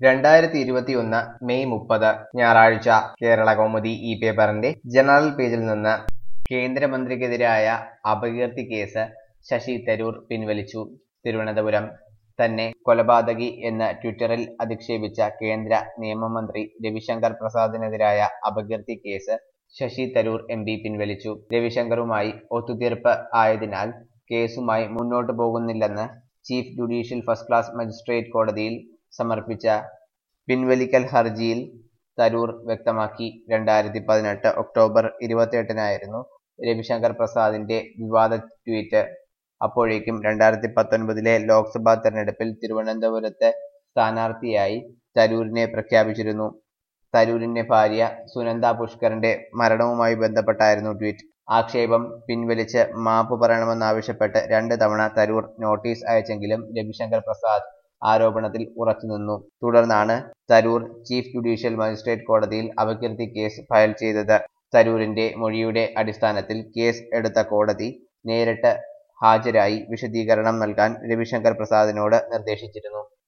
രണ്ടായിരത്തി ഇരുപത്തിയൊന്ന് മെയ് മുപ്പത് ഞായറാഴ്ച കേരള കൗമുദി ഈ പേപ്പറിന്റെ ജനറൽ പേജിൽ നിന്ന് കേന്ദ്രമന്ത്രിക്കെതിരായ അപകീർത്തി കേസ് ശശി തരൂർ പിൻവലിച്ചു തിരുവനന്തപുരം തന്നെ കൊലപാതകി എന്ന് ട്വിറ്ററിൽ അധിക്ഷേപിച്ച കേന്ദ്ര നിയമമന്ത്രി രവിശങ്കർ പ്രസാദിനെതിരായ അപകീർത്തി case Shashi Tharoor M P പിൻവലിച്ചു രവിശങ്കറുമായി ഒത്തുതീർപ്പ് ആയതിനാൽ കേസുമായി മുന്നോട്ടു പോകുന്നില്ലെന്ന് chief judicial first class magistrate കോടതിയിൽ സമർപ്പിച്ച പിൻവലിക്കൽ ഹർജിയിൽ തരൂർ വ്യക്തമാക്കി രണ്ടായിരത്തി പതിനെട്ട് ഒക്ടോബർ ഇരുപത്തിയെട്ടിനായിരുന്നു രവിശങ്കർ പ്രസാദിന്റെ വിവാദ ട്വീറ്റ് അപ്പോഴേക്കും രണ്ടായിരത്തി പത്തൊൻപതിലെ ലോക്സഭാ തെരഞ്ഞെടുപ്പിൽ തിരുവനന്തപുരത്ത് സ്ഥാനാർത്ഥിയായി തരൂരിനെ പ്രഖ്യാപിച്ചിരുന്നു തരൂരിന്റെ ഭാര്യ സുനന്ദ പുഷ്കറിന്റെ മരണവുമായി ബന്ധപ്പെട്ടായിരുന്നു ട്വീറ്റ് ആക്ഷേപം പിൻവലിച്ച് മാപ്പ് പറയണമെന്നാവശ്യപ്പെട്ട് രണ്ട് തവണ തരൂർ നോട്ടീസ് അയച്ചെങ്കിലും രവിശങ്കർ പ്രസാദ് ആരോപണത്തിൽ ഉറച്ചുനിന്നു തുടർന്നാണ് തരൂർ ചീഫ് ജുഡീഷ്യൽ മജിസ്ട്രേറ്റ് കോടതിയിൽ അപകീർത്തി കേസ് ഫയൽ ചെയ്തത് തരൂരിന്റെ മൊഴിയുടെ അടിസ്ഥാനത്തിൽ കേസ് എടുത്ത കോടതി നേരിട്ട് ഹാജരായി വിശദീകരണം നൽകാൻ രവിശങ്കർ പ്രസാദിനോട് നിർദ്ദേശിച്ചിരുന്നു